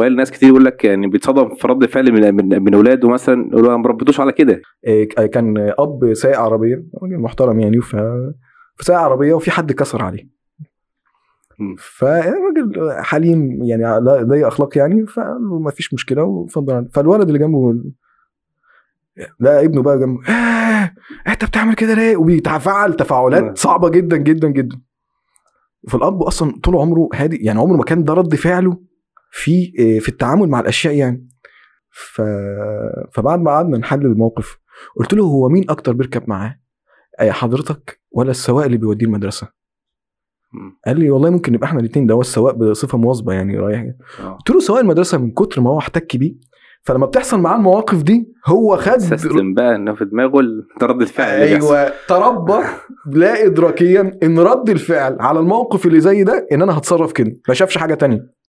سؤال ناس كتير يقول لك يعني بيتصدم في رد فعل من من, من اولاده مثلا يقولوا انا ما ربيتوش على كده إيه، كان اب سايق عربيه راجل محترم يعني ف سايق عربيه وفي حد كسر عليه مم. فالراجل حليم يعني لا لا اخلاق يعني فقال له ما فيش مشكله وفضل فالولد اللي جنبه لا ابنه بقى جنبه آه انت بتعمل كده ليه وبيتفاعل مم. تفاعلات صعبه جدا جدا جدا فالاب اصلا طول عمره هادي يعني عمره ما كان ده رد فعله في آه، في التعامل مع الاشياء يعني ف... فبعد ما قعدنا نحلل الموقف قلت له هو مين اكتر بيركب معاه أي حضرتك ولا السواق اللي بيوديه المدرسه مم. قال لي والله ممكن نبقى احنا الاثنين ده هو السواق بصفه مواظبه يعني رايح جاي. آه. قلت له سواق المدرسه من كتر ما هو احتك بيه فلما بتحصل معاه المواقف دي هو خد سيستم بقى انه في دماغه ال- ده رد الفعل اللي بيحصل. ايوه تربى لا ادراكيا ان رد الفعل على الموقف اللي زي ده ان انا هتصرف كده ما شافش حاجه تانية